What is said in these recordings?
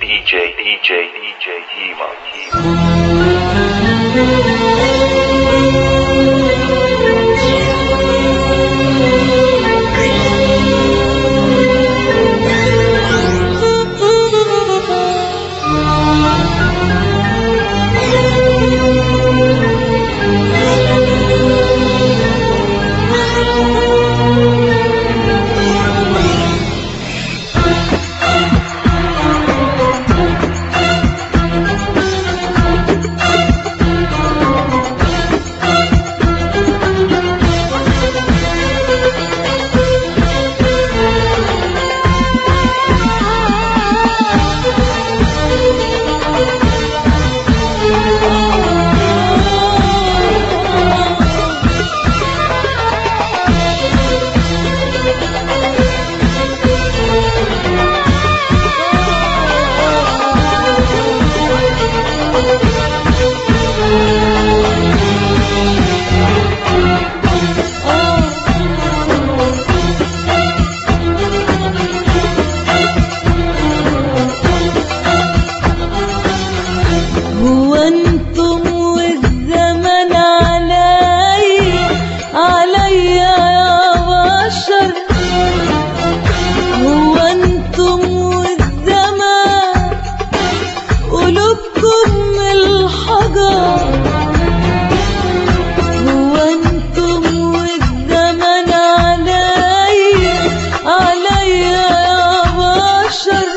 DJ, DJ, DJ, Hema, Hema. هو انتم والزمن علي علي يا بشر هو انتم والزمن قلوبكم من الحجر هو انتم والزمن علي علي يا بشر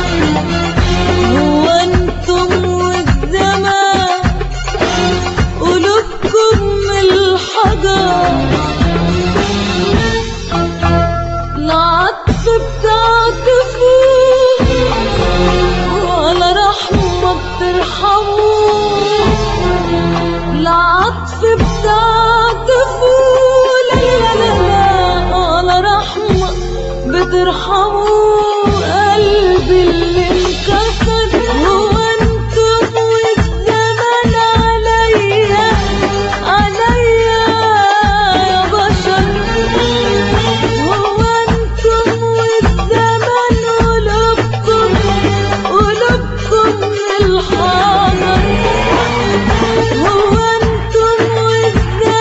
هو انتم والزمان قلوبكم من الحجر العطف بتعطفوا ولا رحمة بترحموا العطف بتعطفوا لا لا لا لا ولا رحمة بترحموا قلبي اللي انكسر هو انتم والزمن عليا عليا يا بشر هو انتم والزمن قلوبكم قلوبكم من الحجر هو انتم والزمن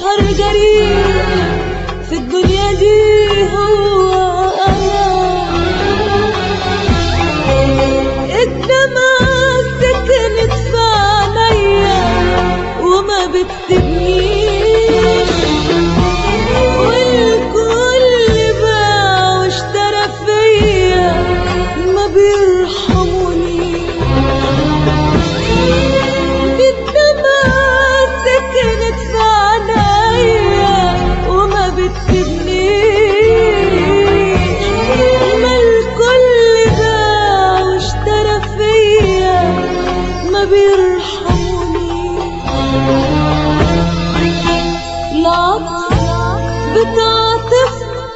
أشهر جريح في الدنيا دي هو أنا الدمعة سكنت في عينيا وما بتسيبنيش والكل باع واشترى فيا ما بيرحمونيش الدمعة سكنت في عينيا وما بتسيبنيش ما الكل باع واشترى فيا ما بيرحمونيش لا عطف بتعطف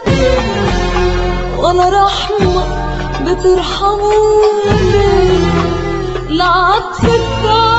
ولا رحمة بترحموني لا عطف بتعطف